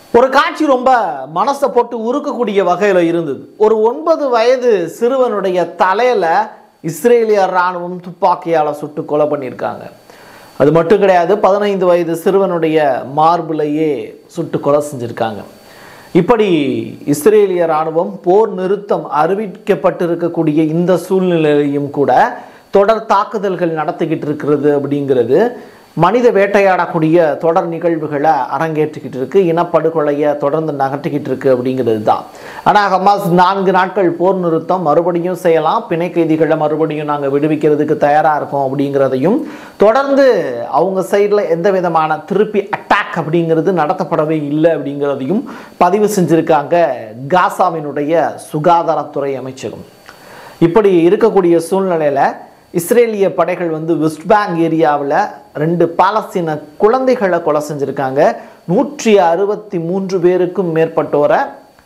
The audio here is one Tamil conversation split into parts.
ஒரு காட்சி ரொம்ப மனசை போட்டு உருக்கக்கூடிய வகையில் இருந்தது ஒரு ஒன்பது வயது சிறுவனுடைய தலையில இஸ்ரேலிய ராணுவம் துப்பாக்கியால் சுட்டு கொலை பண்ணியிருக்காங்க அது மட்டும் கிடையாது பதினைந்து வயது சிறுவனுடைய மார்பிளையே சுட்டு கொலை செஞ்சிருக்காங்க இப்படி இஸ்ரேலிய ராணுவம் போர் நிறுத்தம் அறிவிக்கப்பட்டிருக்கக்கூடிய இந்த சூழ்நிலையிலும் கூட தொடர் தாக்குதல்கள் நடத்திக்கிட்டு இருக்கிறது அப்படிங்கிறது மனித வேட்டையாடக்கூடிய தொடர் நிகழ்வுகளை அரங்கேற்றிக்கிட்டு இருக்கு இனப்படுகொலையை தொடர்ந்து நகர்த்திக்கிட்டு இருக்கு அப்படிங்கிறது தான் ஆனால் ஹமாஸ் நான்கு நாட்கள் போர் நிறுத்தம் மறுபடியும் செய்யலாம் பிணை கைதிகளை மறுபடியும் நாங்கள் விடுவிக்கிறதுக்கு தயாராக இருக்கோம் அப்படிங்கிறதையும் தொடர்ந்து அவங்க சைடில் எந்த விதமான திருப்பி அட்டாக் அப்படிங்கிறது நடத்தப்படவே இல்லை அப்படிங்கிறதையும் பதிவு செஞ்சிருக்காங்க காசாவினுடைய சுகாதாரத்துறை அமைச்சகம் இப்படி இருக்கக்கூடிய சூழ்நிலையில் இஸ்ரேலிய படைகள் வந்து வெஸ்ட் பேங்க் ஏரியாவில் ரெண்டு பாலஸ்தீன குழந்தைகளை கொலை செஞ்சுருக்காங்க நூற்றி அறுபத்தி மூன்று பேருக்கும் மேற்பட்டோரை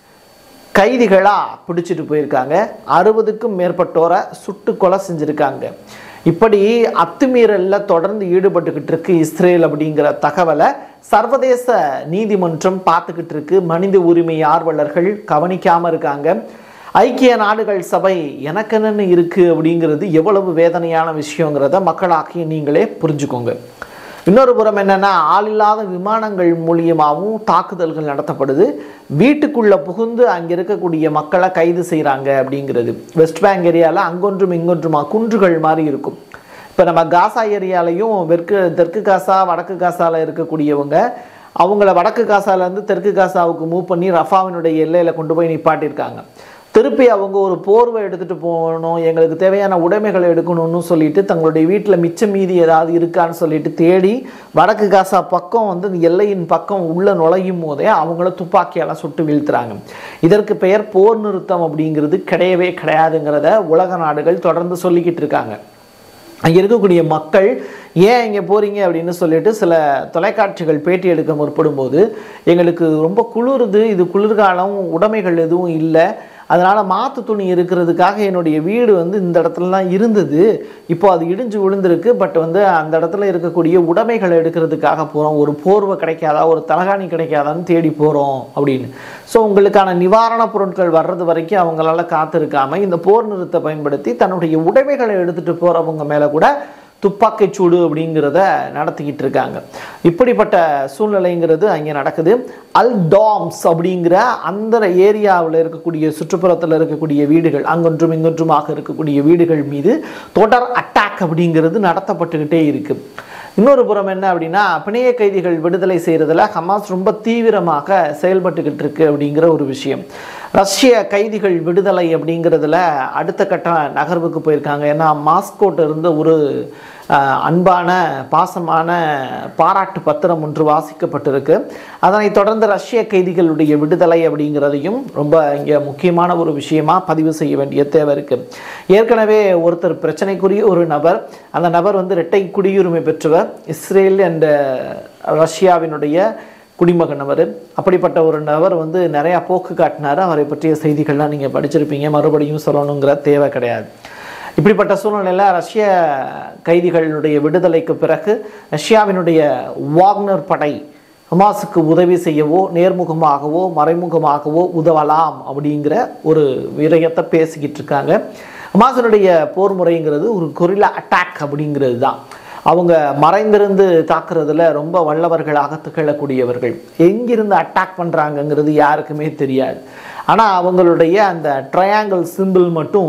கைதிகளாக பிடிச்சிட்டு போயிருக்காங்க அறுபதுக்கும் மேற்பட்டோரை சுட்டு கொலை செஞ்சுருக்காங்க இப்படி அத்துமீறலில் தொடர்ந்து ஈடுபட்டுக்கிட்டு இருக்கு இஸ்ரேல் அப்படிங்கிற தகவலை சர்வதேச நீதிமன்றம் பார்த்துக்கிட்டு இருக்கு மனித உரிமை ஆர்வலர்கள் கவனிக்காமல் இருக்காங்க ஐக்கிய நாடுகள் சபை எனக்கென்னு இருக்குது அப்படிங்கிறது எவ்வளவு வேதனையான விஷயங்கிறத மக்களாகிய நீங்களே புரிஞ்சுக்கோங்க இன்னொரு புறம் என்னென்னா ஆளில்லாத விமானங்கள் மூலியமாகவும் தாக்குதல்கள் நடத்தப்படுது வீட்டுக்குள்ளே புகுந்து அங்கே இருக்கக்கூடிய மக்களை கைது செய்கிறாங்க அப்படிங்கிறது வெஸ்ட் பேங்க் ஏரியாவில் அங்கொன்றும் இங்கொன்றுமா குன்றுகள் மாதிரி இருக்கும் இப்போ நம்ம காசா ஏரியாலையும் வெற்கு தெற்கு காசா வடக்கு காசாவில் இருக்கக்கூடியவங்க அவங்கள வடக்கு காசாலேருந்து தெற்கு காசாவுக்கு மூவ் பண்ணி ரஃபாவினுடைய எல்லையில் கொண்டு போய் நிப்பாட்டியிருக்காங்க திருப்பி அவங்க ஒரு போர்வை எடுத்துகிட்டு போகணும் எங்களுக்கு தேவையான உடைமைகளை எடுக்கணும்னு சொல்லிட்டு தங்களுடைய வீட்டில் மிச்சம் மீதி ஏதாவது இருக்கான்னு சொல்லிட்டு தேடி வடக்கு காசா பக்கம் வந்து இந்த எல்லையின் பக்கம் உள்ள நுழையும் போதே அவங்கள துப்பாக்கியால் சுட்டு வீழ்த்துறாங்க இதற்கு பெயர் போர் நிறுத்தம் அப்படிங்கிறது கிடையவே கிடையாதுங்கிறத உலக நாடுகள் தொடர்ந்து சொல்லிக்கிட்டு இருக்காங்க அங்கே இருக்கக்கூடிய மக்கள் ஏன் இங்கே போகிறீங்க அப்படின்னு சொல்லிட்டு சில தொலைக்காட்சிகள் பேட்டி எடுக்க முற்படும் போது எங்களுக்கு ரொம்ப குளிருது இது குளிர்காலம் உடைமைகள் எதுவும் இல்லை அதனால் மாற்று துணி இருக்கிறதுக்காக என்னுடைய வீடு வந்து இந்த இடத்துல தான் இருந்தது இப்போ அது இடிஞ்சு விழுந்திருக்கு பட் வந்து அந்த இடத்துல இருக்கக்கூடிய உடைமைகளை எடுக்கிறதுக்காக போகிறோம் ஒரு போர்வை கிடைக்காதா ஒரு தலகாணி கிடைக்காதான்னு தேடி போகிறோம் அப்படின்னு ஸோ உங்களுக்கான நிவாரணப் பொருட்கள் வர்றது வரைக்கும் அவங்களால காத்திருக்காம இந்த போர் நிறுத்தை பயன்படுத்தி தன்னுடைய உடைமைகளை எடுத்துகிட்டு போகிறவங்க மேலே கூட துப்பாக்கிச் சூடு அப்படிங்கிறத நடத்திக்கிட்டு இருக்காங்க இப்படிப்பட்ட சூழ்நிலைங்கிறது அங்கே நடக்குது அல் டாம்ஸ் அப்படிங்கிற அந்த ஏரியாவில் இருக்கக்கூடிய சுற்றுப்புறத்தில் இருக்கக்கூடிய வீடுகள் அங்கொன்றும் இங்கொன்றுமாக இருக்கக்கூடிய வீடுகள் மீது தொடர் அட்டாக் அப்படிங்கிறது நடத்தப்பட்டுக்கிட்டே இருக்கு இன்னொரு புறம் என்ன அப்படின்னா பிணைய கைதிகள் விடுதலை செய்கிறதுல ஹமாஸ் ரொம்ப தீவிரமாக செயல்பட்டுக்கிட்டு இருக்கு அப்படிங்கிற ஒரு விஷயம் ரஷ்ய கைதிகள் விடுதலை அப்படிங்கிறதுல அடுத்த கட்ட நகர்வுக்கு போயிருக்காங்க ஏன்னா மாஸ்கோட்ட இருந்து ஒரு அஹ், அன்பான பாசமான பாராட்டு பத்திரம் ஒன்று வாசிக்கப்பட்டிருக்கு அதனைத் தொடர்ந்து ரஷ்ய கைதிகளுடைய விடுதலை அப்படிங்கிறதையும் ரொம்ப இங்கே முக்கியமான ஒரு விஷயமா பதிவு செய்ய வேண்டிய தேவை இருக்கு ஏற்கனவே ஒருத்தர் பிரச்சனைக்குரிய ஒரு நபர் அந்த நபர் வந்து இரட்டை குடியுரிமை பெற்றவர் இஸ்ரேல் என்ற ரஷ்யாவினுடைய குடிமகன் அவர் அப்படிப்பட்ட ஒரு நபர் வந்து நிறையா போக்கு காட்டினார் அவரை பற்றிய செய்திகள்லாம் நீங்கள் படிச்சிருப்பீங்க மறுபடியும் சொல்லணுங்கிற தேவை கிடையாது இப்படிப்பட்ட சூழ்நிலையில் ரஷ்ய கைதிகளுடைய விடுதலைக்கு பிறகு ரஷ்யாவினுடைய வாக்னர் படை ஹமாஸுக்கு உதவி செய்யவோ நேர்முகமாகவோ மறைமுகமாகவோ உதவலாம் அப்படிங்கிற ஒரு விரயத்தை பேசிக்கிட்டு இருக்காங்க ஹமாஸினுடைய போர் முறைங்கிறது ஒரு கொரில்லா அட்டாக் அப்படிங்கிறது தான் அவங்க மறைந்திருந்து தாக்குறதுல ரொம்ப வல்லவர்களாக திகழக்கூடியவர்கள் எங்கிருந்து அட்டாக் பண்ணுறாங்கங்கிறது யாருக்குமே தெரியாது ஆனால் அவங்களுடைய அந்த ட்ரையாங்கிள் சிம்பிள் மட்டும்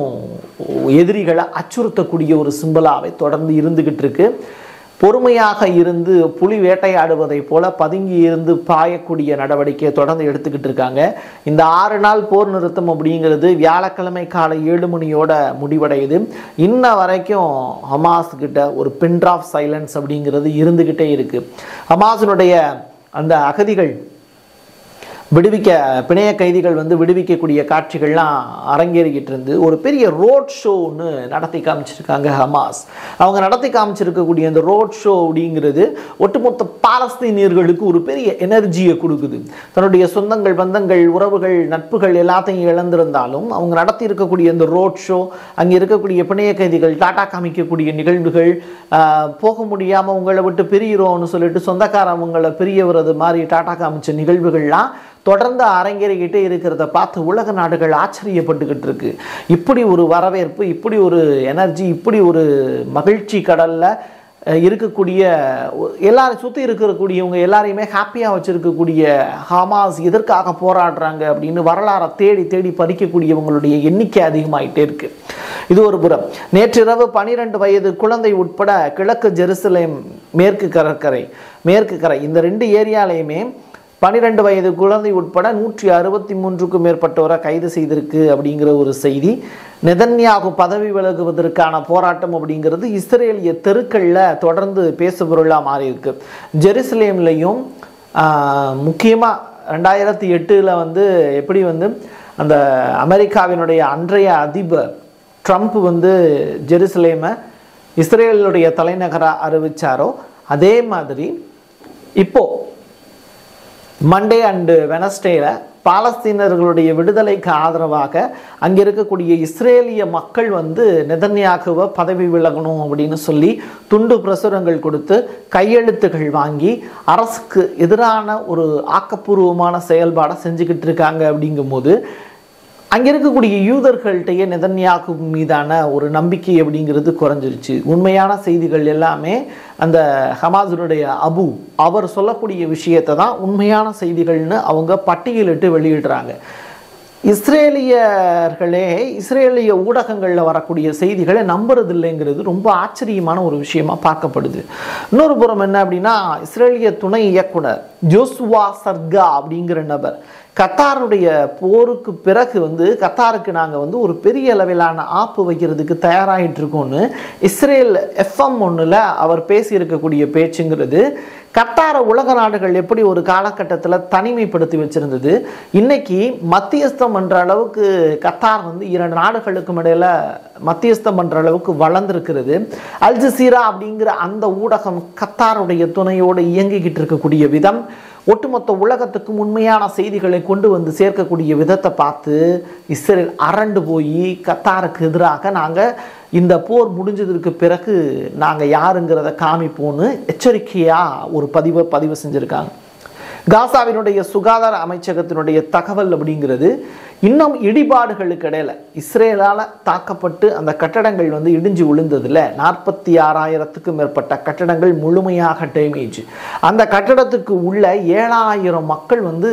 எதிரிகளை அச்சுறுத்தக்கூடிய ஒரு சிம்பிளாகவே தொடர்ந்து இருந்துக்கிட்டு இருக்கு பொறுமையாக இருந்து புலி வேட்டையாடுவதை போல பதுங்கி இருந்து பாயக்கூடிய நடவடிக்கையை தொடர்ந்து எடுத்துக்கிட்டு இருக்காங்க இந்த ஆறு நாள் போர் நிறுத்தம் அப்படிங்கிறது வியாழக்கிழமை காலை ஏழு மணியோட முடிவடையுது இன்ன வரைக்கும் ஹமாஸ் கிட்ட ஒரு பின் ஆஃப் சைலன்ஸ் அப்படிங்கிறது இருந்துக்கிட்டே இருக்கு ஹமாஸினுடைய அந்த அகதிகள் விடுவிக்க பிணைய கைதிகள் வந்து விடுவிக்கக்கூடிய காட்சிகள்லாம் அரங்கேறிக்கிட்டு இருந்து ஒரு பெரிய ரோட் ஷோ ஒன்று நடத்தி காமிச்சிருக்காங்க ஹமாஸ் அவங்க நடத்தி காமிச்சிருக்கக்கூடிய அந்த ரோட் ஷோ அப்படிங்கிறது ஒட்டுமொத்த பாலஸ்தீனியர்களுக்கு ஒரு பெரிய எனர்ஜியை கொடுக்குது தன்னுடைய சொந்தங்கள் பந்தங்கள் உறவுகள் நட்புகள் எல்லாத்தையும் இழந்திருந்தாலும் அவங்க நடத்தி இருக்கக்கூடிய அந்த ரோட் ஷோ அங்கே இருக்கக்கூடிய பிணைய கைதிகள் டாட்டா காமிக்கக்கூடிய நிகழ்வுகள் ஆஹ், போக முடியாமல் உங்களை விட்டு பிரியிறோம்னு சொல்லிட்டு சொந்தக்காரவங்களை பிரியவது மாதிரி டாட்டா காமிச்ச நிகழ்வுகள்லாம் தொடர்ந்து அரங்கேறிக்கிட்டே இருக்கிறத பார்த்து உலக நாடுகள் ஆச்சரியப்பட்டுக்கிட்டு இருக்கு இப்படி ஒரு வரவேற்பு இப்படி ஒரு எனர்ஜி இப்படி ஒரு மகிழ்ச்சி கடல்ல அஹ், இருக்கக்கூடிய ஒ- எல்லாரும் சுற்றி இருக்கக்கூடியவங்க எல்லாரையுமே ஹாப்பியாக வச்சிருக்கக்கூடிய ஹமாஸ் எதற்காக போராடுறாங்க அப்படின்னு வரலாறை தேடி தேடி பறிக்கக்கூடியவங்களுடைய எண்ணிக்கை அதிகமாயிட்டே இருக்கு இது ஒரு புறம் நேற்றிரவு பனிரெண்டு வயது குழந்தை உட்பட கிழக்கு ஜெருசலேம் மேற்கு கடற்கரை மேற்கு கரை இந்த ரெண்டு ஏரியாலையுமே பனிரெண்டு வயது குழந்தை உட்பட நூற்றி அறுபத்தி மூன்றுக்கும் மேற்பட்டோரை கைது செய்திருக்கு அப்படிங்கிற ஒரு செய்தி நெதன்யாகு பதவி விலகுவதற்கான போராட்டம் அப்படிங்கிறது இஸ்ரேலிய தெருக்களில் தொடர்ந்து பேசுபொருளாக மாறி இருக்கு ஜெருசலேம்லையும் முக்கியமாக ரெண்டாயிரத்தி எட்டில் வந்து எப்படி வந்து அந்த அமெரிக்காவினுடைய அன்றைய அதிபர் ட்ரம்ப் வந்து ஜெருசலேமை இஸ்ரேலுடைய தலைநகராக அறிவிச்சாரோ அதே மாதிரி இப்போ மண்டே அண்டு வெனஸ்டேல பாலஸ்தீனர்களுடைய விடுதலைக்கு ஆதரவாக அங்கே இருக்கக்கூடிய இஸ்ரேலிய மக்கள் வந்து நெதன்யாகுவை பதவி விலகணும் அப்படின்னு சொல்லி துண்டு பிரசுரங்கள் கொடுத்து கையெழுத்துகள் வாங்கி அரசுக்கு எதிரான ஒரு ஆக்கப்பூர்வமான செயல்பாடை செஞ்சுக்கிட்டு இருக்காங்க அப்படிங்கும்போது அங்கே இருக்கக்கூடிய யூதர்கள்ட்டையே நெதன்யாகு மீதான ஒரு நம்பிக்கை அப்படிங்கிறது குறைஞ்சிருச்சு உண்மையான செய்திகள் எல்லாமே அந்த ஹமாஸினுடைய அபு அவர் சொல்லக்கூடிய விஷயத்தை தான் உண்மையான செய்திகள்னு அவங்க பட்டியலிட்டு வெளியிடுறாங்க இஸ்ரேலியர்களே இஸ்ரேலிய ஊடகங்களில் வரக்கூடிய செய்திகளை நம்புறது இல்லைங்கிறது ரொம்ப ஆச்சரியமான ஒரு விஷயமா பார்க்கப்படுது இன்னொரு புறம் என்ன அப்படின்னா இஸ்ரேலிய துணை இயக்குனர் ஜோசுவா சர்கா அப்படிங்கிற நபர் கத்தாருடைய போருக்கு பிறகு வந்து கத்தாருக்கு நாங்கள் வந்து ஒரு பெரிய அளவிலான ஆப்பு வைக்கிறதுக்கு தயாராகிட்டு இருக்கோம்னு இஸ்ரேல் எஃப்எம் ஒன்றில் அவர் பேசியிருக்கக்கூடிய பேச்சுங்கிறது கத்தாரை உலக நாடுகள் எப்படி ஒரு காலகட்டத்தில் தனிமைப்படுத்தி வச்சிருந்தது இன்னைக்கு மத்தியஸ்தம் என்ற அளவுக்கு கத்தார் வந்து இரண்டு நாடுகளுக்கும் இடையில மத்தியஸ்தம் என்ற அளவுக்கு வளர்ந்திருக்கிறது அல் ஜசீரா அப்படிங்கிற அந்த ஊடகம் கத்தாருடைய துணையோடு இயங்கிக்கிட்டு இருக்கக்கூடிய விதம் ஒட்டுமொத்த உலகத்துக்கும் உண்மையான செய்திகளை கொண்டு வந்து சேர்க்கக்கூடிய விதத்தை பார்த்து இஸ்ரேல் அரண்டு போய் கத்தாருக்கு எதிராக நாங்கள் இந்த போர் முடிஞ்சதற்கு பிறகு நாங்கள் யாருங்கிறத காமிப்போன்னு எச்சரிக்கையாக ஒரு பதிவை பதிவு செஞ்சுருக்காங்க காசாவினுடைய சுகாதார அமைச்சகத்தினுடைய தகவல் அப்படிங்கிறது இன்னும் இடிபாடுகளுக்கு இடையில இஸ்ரேலால் தாக்கப்பட்டு அந்த கட்டடங்கள் வந்து இடிஞ்சு விழுந்ததுல நாற்பத்தி ஆறாயிரத்துக்கும் மேற்பட்ட கட்டடங்கள் முழுமையாக டேமேஜ் அந்த கட்டடத்துக்கு உள்ள ஏழாயிரம் மக்கள் வந்து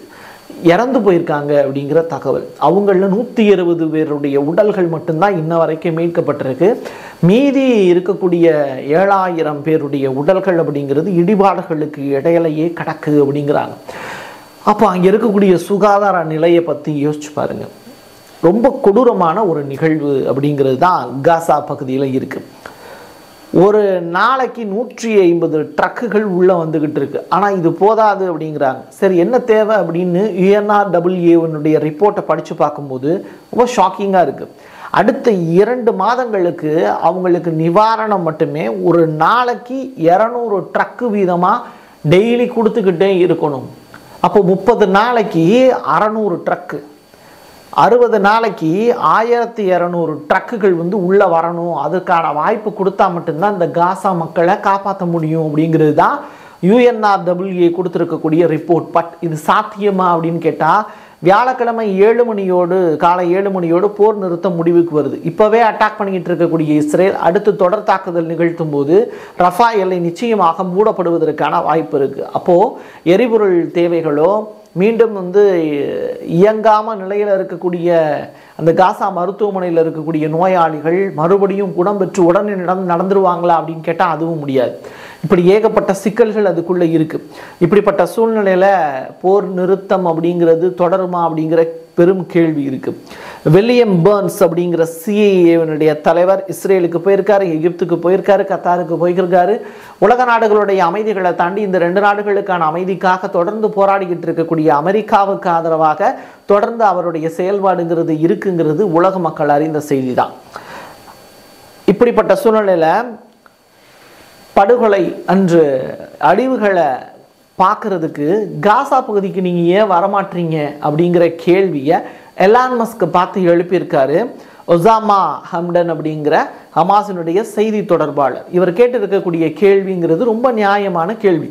இறந்து போயிருக்காங்க அப்படிங்கிற தகவல் அவங்களில் நூற்றி இருபது பேருடைய உடல்கள் மட்டும்தான் இன்ன வரைக்கும் மீட்கப்பட்டிருக்கு மீதி இருக்கக்கூடிய ஏழாயிரம் பேருடைய உடல்கள் அப்படிங்கிறது இடிபாடுகளுக்கு இடையிலேயே கிடக்கு அப்படிங்கிறாங்க அப்போ அங்கே இருக்கக்கூடிய சுகாதார நிலையை பற்றி யோசிச்சு பாருங்க ரொம்ப கொடூரமான ஒரு நிகழ்வு அப்படிங்கிறது தான் காசா பகுதியில் இருக்குது ஒரு நாளைக்கு நூற்றி ஐம்பது ட்ரக்குகள் உள்ளே வந்துக்கிட்டு இருக்கு ஆனால் இது போதாது அப்படிங்கிறாங்க சரி என்ன தேவை அப்படின்னு யுஎன்ஆர்டபிள்யூனுடைய ரிப்போர்ட்டை படித்து பார்க்கும்போது ரொம்ப ஷாக்கிங்காக இருக்குது அடுத்த இரண்டு மாதங்களுக்கு அவங்களுக்கு நிவாரணம் மட்டுமே ஒரு நாளைக்கு இரநூறு ட்ரக்கு வீதமாக டெய்லி கொடுத்துக்கிட்டே இருக்கணும் அப்போ முப்பது நாளைக்கு அறநூறு ட்ரக்கு அறுபது நாளைக்கு ஆயிரத்தி இரநூறு ட்ரக்குகள் வந்து உள்ளே வரணும் அதுக்கான வாய்ப்பு கொடுத்தா மட்டும்தான் இந்த காசா மக்களை காப்பாற்ற முடியும் அப்படிங்கிறது தான் யுஎன்ஆர்டபிள்யூஏ கொடுத்துருக்கக்கூடிய ரிப்போர்ட் பட் இது சாத்தியமா அப்படின்னு கேட்டால் வியாழக்கிழமை ஏழு மணியோடு காலை ஏழு மணியோடு போர் நிறுத்தம் முடிவுக்கு வருது இப்போவே அட்டாக் பண்ணிக்கிட்டு இருக்கக்கூடிய இஸ்ரேல் அடுத்து தொடர் தாக்குதல் நிகழ்த்தும் போது ரஃபா எல்லை நிச்சயமாக மூடப்படுவதற்கான வாய்ப்பு இருக்குது அப்போது எரிபொருள் தேவைகளோ மீண்டும் வந்து இயங்காமல் நிலையில் இருக்கக்கூடிய அந்த காசா மருத்துவமனையில் இருக்கக்கூடிய நோயாளிகள் மறுபடியும் குணம் பெற்று உடனே நடந்து நடந்துருவாங்களா அப்படின்னு கேட்டால் அதுவும் முடியாது இப்படி ஏகப்பட்ட சிக்கல்கள் அதுக்குள்ளே இருக்கு இப்படிப்பட்ட சூழ்நிலையில போர் நிறுத்தம் அப்படிங்கிறது தொடருமா அப்படிங்கிற பெரும் கேள்வி இருக்கு வில்லியம் பேர்ன்ஸ் அப்படிங்கிற சிஏஏனுடைய தலைவர் இஸ்ரேலுக்கு போயிருக்காரு எகிப்துக்கு போயிருக்காரு கத்தாருக்கு போயிருக்காரு உலக நாடுகளுடைய அமைதிகளை தாண்டி இந்த ரெண்டு நாடுகளுக்கான அமைதிக்காக தொடர்ந்து போராடிக்கிட்டு இருக்கக்கூடிய அமெரிக்காவுக்கு ஆதரவாக தொடர்ந்து அவருடைய செயல்பாடுங்கிறது இருக்குங்கிறது உலக மக்கள் அறிந்த செய்தி தான் இப்படிப்பட்ட சூழ்நிலையில படுகொலை அன்று அழிவுகளை பார்க்கறதுக்கு காசா பகுதிக்கு நீங்கள் ஏன் வரமாட்டீங்க அப்படிங்கிற கேள்வியை எலான் மஸ்க் பார்த்து எழுப்பியிருக்காரு ஒசாமா ஹம்டன் அப்படிங்கிற ஹமாஸினுடைய செய்தி தொடர்பாளர் இவர் கேட்டிருக்கக்கூடிய கேள்விங்கிறது ரொம்ப நியாயமான கேள்வி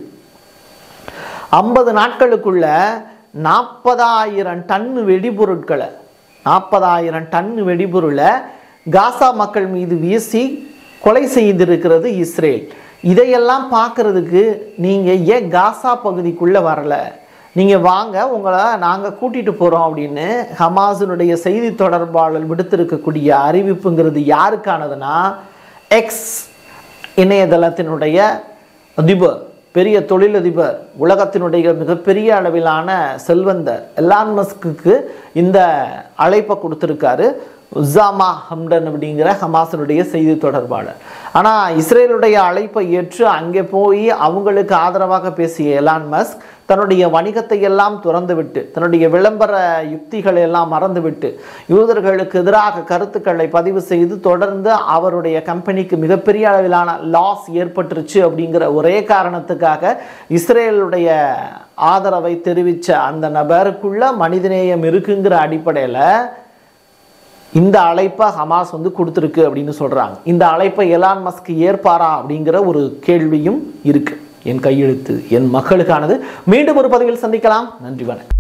ஐம்பது நாட்களுக்குள்ள நாற்பதாயிரம் டன் வெடிபொருட்களை நாற்பதாயிரம் டன் வெடிபொருளை காசா மக்கள் மீது வீசி கொலை செய்திருக்கிறது இஸ்ரேல் இதையெல்லாம் பார்க்கறதுக்கு நீங்கள் ஏன் காசா பகுதிக்குள்ளே வரல நீங்கள் வாங்க உங்களை நாங்கள் கூட்டிகிட்டு போகிறோம் அப்படின்னு ஹமாஸினுடைய செய்தி தொடர்பாளர் விடுத்திருக்கக்கூடிய அறிவிப்புங்கிறது யாருக்கானதுன்னா எக்ஸ் இணையதளத்தினுடைய அதிபர் பெரிய தொழிலதிபர் உலகத்தினுடைய மிகப்பெரிய அளவிலான செல்வந்தர் எலான் மஸ்க்கு இந்த அழைப்பை கொடுத்துருக்காரு உசாமா ஹம்டன் அப்படிங்கிற ஹமாஸினுடைய செய்தி தொடர்பாளர் ஆனால் இஸ்ரேலுடைய அழைப்பை ஏற்று அங்கே போய் அவங்களுக்கு ஆதரவாக பேசிய எலான் மஸ்க் தன்னுடைய வணிகத்தை எல்லாம் துறந்துவிட்டு தன்னுடைய விளம்பர யுக்திகளை எல்லாம் மறந்துவிட்டு யூதர்களுக்கு எதிராக கருத்துக்களை பதிவு செய்து தொடர்ந்து அவருடைய கம்பெனிக்கு மிகப்பெரிய அளவிலான லாஸ் ஏற்பட்டுருச்சு அப்படிங்கிற ஒரே காரணத்துக்காக இஸ்ரேலுடைய ஆதரவை தெரிவித்த அந்த நபருக்குள்ள மனிதநேயம் இருக்குங்கிற அடிப்படையில் இந்த அழைப்பை ஹமாஸ் வந்து கொடுத்துருக்கு அப்படின்னு சொல்றாங்க இந்த அழைப்பை எலான் மஸ்க் ஏற்பாரா அப்படிங்கிற ஒரு கேள்வியும் இருக்கு என் கையெழுத்து என் மக்களுக்கானது மீண்டும் ஒரு பதிவில் சந்திக்கலாம் நன்றி வணக்கம்